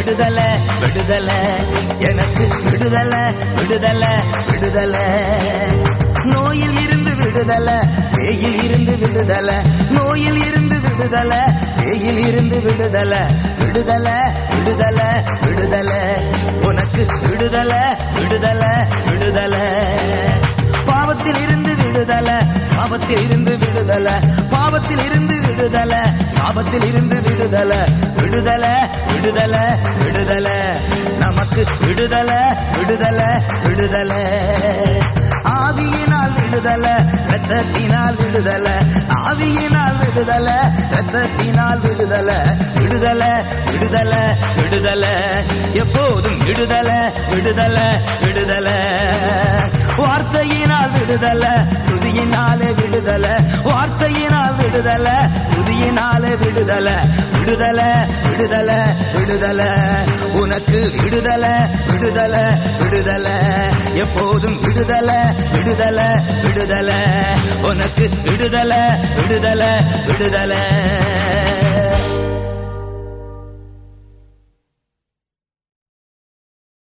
விடுதலை விடுதலை எனக்கு விடுதலை விடுதலை விடுதலை நோயில் இருந்து விடுதலை பேயில் இருந்து விடுதலை நோயில் இருந்து விடுதலை பேயில் இருந்து விடுதலை விடுதலை விடுதலை விடுதலை உனக்கு விடுதலை விடுதலை விடுதலை பாவத்தில் இருந்து விடுதலை சாபத்தில் இருந்து விடுதலை பாவத்தில் இருந்து விடுதலை சாபத்தில் இருந்து விடுதலை விடுதலை விடுதலை விடுதலை நமக்கு விடுதலை விடுதலை விடுதலை ஆவியினால் விடுதலை ரத்தத்தினால் விடுதலை ஆவியினால் விடுதலை ரத்தத்தினால் விடுதலை விடுதலை விடுதலை விடுதலை எப்போதும் விடுதலை விடுதலை விடுதலை வார்த்தையினால் விடுதலை துதியினாலே விடுதலை வார்த்தையினால் விடுதலை துதியினாலே விடுதலை விடுதலை விடுதலை விடுதலை உனக்கு விடுதலை விடுதலை விடுதலை எப்போதும் விடுதலை விடுதலை விடுதலை உனக்கு விடுதலை விடுதலை விடுதலை